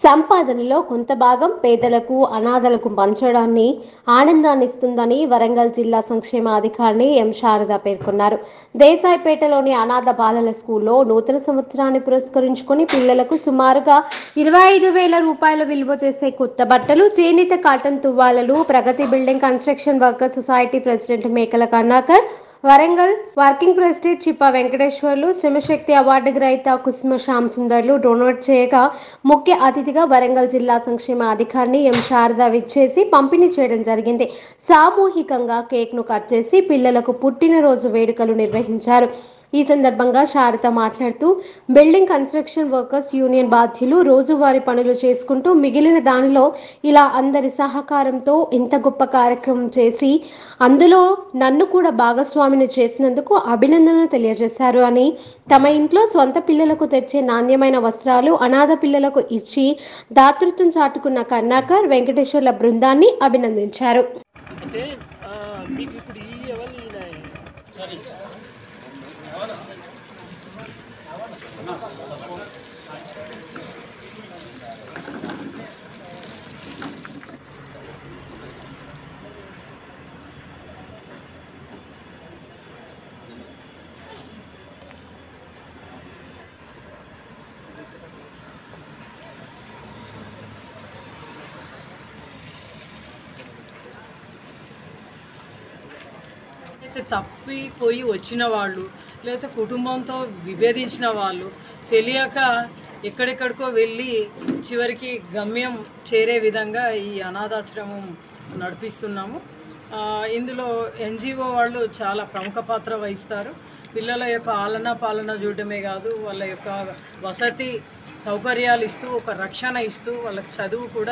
సంపాదనలో కొంత భాగం పేదలకు అనాథలకు పంచడాన్ని ఆనందాన్నిస్తుందని వరంగల్ జిల్లా సంక్షేమ అధికారిని ఎం శారద పేర్కొన్నారు దేశాయిపేటలోని అనాథ బాలల స్కూల్లో నూతన సంవత్సరాన్ని పురస్కరించుకొని పిల్లలకు సుమారుగా ఇరవై ఐదు వేల రూపాయల విలువ చేసే కొత్త బట్టలు చేనేత కాటన్ తువ్వాలలు Pragati building construction worker society president Mekala Karnakar Warangal working president చిప్ప వెంకటేశ్వర్లు శ్రమశక్తి అవార్డు గ్రహీత కుసుమ శ్యామ్ సుందర్లు డొనేట్ చేయగా ముఖ్య అతిథిగా వరంగల్ జిల్లా సంక్షేమ అధికారిని ఎం శారద విచ్చేసి పంపిణీ చేయడం జరిగింది సామూహికంగా కేక్ను కట్ చేసి పిల్లలకు పుట్టినరోజు వేడుకలు నిర్వహించారు ఈ సందర్భంగా శారద మాట్లాడుతూ బిల్డింగ్ కన్స్ట్రక్షన్ వర్కర్స్ యూనియన్ బాధ్యులు రోజువారీ పనులు చేసుకుంటూ మిగిలిన దానిలో ఇలా అందరి సహకారంతో ఇంత గొప్ప కార్యక్రమం చేసి అందులో నన్ను కూడా భాగస్వామిని చేసినందుకు అభినందనలు తెలియజేశారు అని తమ ఇంట్లో సొంత పిల్లలకు తెచ్చే నాణ్యమైన వస్త్రాలు అనాథ పిల్లలకు ఇచ్చి దాతృత్వం చాటుకున్న కర్ణాకర్ వెంకటేశ్వర్ల బృందాన్ని అభినందించారు అంటే ఆ, మీకు ఇప్పుడు ఈ ఎవరు అయితే తప్పిపోయి వచ్చిన వాళ్ళు లేకపోతే కుటుంబంతో విభేదించిన వాళ్ళు తెలియక ఎక్కడెక్కడికో వెళ్ళి చివరికి గమ్యం చేరే విధంగా ఈ అనాథాశ్రమం నడిపిస్తున్నాము ఆ, ఇందులో ఎన్జిఓ వాళ్ళు చాలా ప్రముఖ పాత్ర వహిస్తారు పిల్లల యొక్క ఆలన పాలన చూడటమే కాదు వాళ్ళ యొక్క వసతి సౌకర్యాలు ఇస్తూ ఒక రక్షణ ఇస్తూ వాళ్ళకి చదువు కూడా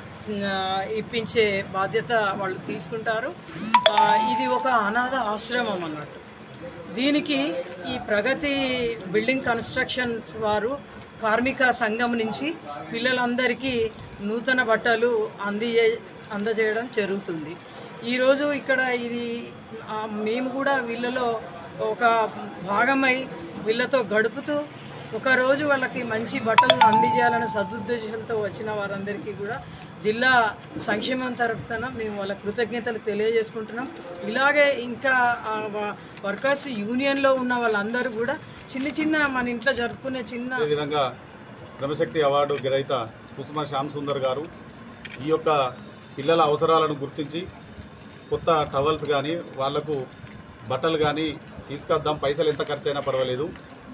ఆ, ఇప్పించే బాధ్యత వాళ్ళు తీసుకుంటారు ఆ, ఇది ఒక అనాథ ఆశ్రమం అన్నట్టు దీనికి ఈ ప్రగతి బిల్డింగ్ కన్స్ట్రక్షన్స్ వారు కార్మిక సంఘం నుంచి పిల్లలందరికీ నూతన బట్టలు అందియే అందజేయడం జరుగుతుంది ఈరోజు ఇక్కడ ఇది ఆ, మేము కూడా వీళ్ళలో ఒక భాగమై వీళ్ళతో గడుపుతూ ఒకరోజు వాళ్ళకి మంచి బట్టలను అందజేయాలనే సదుద్దేశంతో వచ్చిన వారందరికీ కూడా జిల్లా సంక్షేమం తరపున మేము వాళ్ళ కృతజ్ఞతలు తెలియజేసుకుంటున్నాం ఇలాగే ఇంకా ఆ వ- వర్కర్స్ యూనియన్లో ఉన్న వాళ్ళందరూ కూడా చిన్న చిన్న మన ఇంట్లో జరుపుకునే చిన్న అదేవిధంగా శ్రమశక్తి అవార్డు గ్రహీత కుసుమ శ్యామ్ సుందర్ గారు ఈ యొక్క పిల్లల అవసరాలను గుర్తించి కొత్త టవల్స్ కానీ వాళ్లకు బట్టలు కానీ తీసుకొద్దాం పైసలు ఎంత ఖర్చు అయినా పర్వాలేదు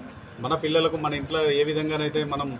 మన పిల్లలకు మన ఇంట్లో ఏ విధంగానైతే మనం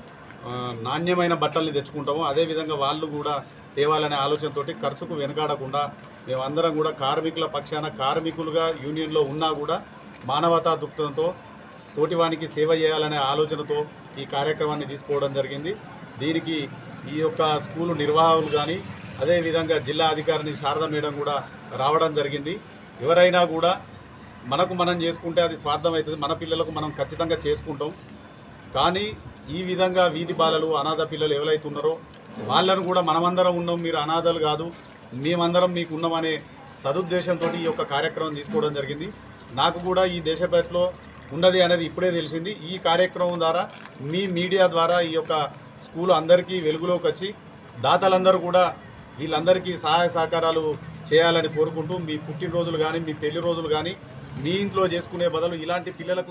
ఆ, నాణ్యమైన బట్టల్ని తెచ్చుకుంటామో అదేవిధంగా వాళ్ళు కూడా తేవాలనే ఆలోచనతోటి ఖర్చుకు వెనకాడకుండా మేమందరం కూడా కార్మికుల పక్షాన కార్మికులుగా యూనియన్లో ఉన్నా కూడా మానవతా దృక్పథంతో తోటివానికి సేవ చేయాలనే ఆలోచనతో ఈ కార్యక్రమాన్ని తీసుకోవడం జరిగింది దీనికి ఈ యొక్క స్కూలు నిర్వాహకులు కానీ అదేవిధంగా జిల్లా అధికారిని శారద మేడం కూడా రావడం జరిగింది ఎవరైనా కూడా మనకు మనం చేసుకుంటే అది స్వార్థం అవుతుంది మన పిల్లలకు మనం ఖచ్చితంగా చేసుకుంటాం కానీ ఈ విధంగా వీధి బాలలు అనాథ పిల్లలు ఎవరైతే ఉన్నారో వాళ్ళను కూడా మనమందరం ఉన్నాం మీరు అనాథలు కాదు మేమందరం మీకు ఉన్నామనే సదుద్దేశంతో ఈ యొక్క కార్యక్రమం తీసుకోవడం జరిగింది నాకు కూడా ఈ దేశపేటలో ఉన్నది అనేది ఇప్పుడే తెలిసింది ఈ కార్యక్రమం ద్వారా మీ మీడియా ద్వారా ఈ యొక్క స్కూల్ అందరికీ వెలుగులోకి వచ్చి దాతలందరూ కూడా వీళ్ళందరికీ సహాయ సహకారాలు చేయాలని కోరుకుంటూ మీ పుట్టినరోజులు కానీ మీ పెళ్లి రోజులు కానీ మీ ఇంట్లో చేసుకునే బదులు ఇలాంటి పిల్లలకు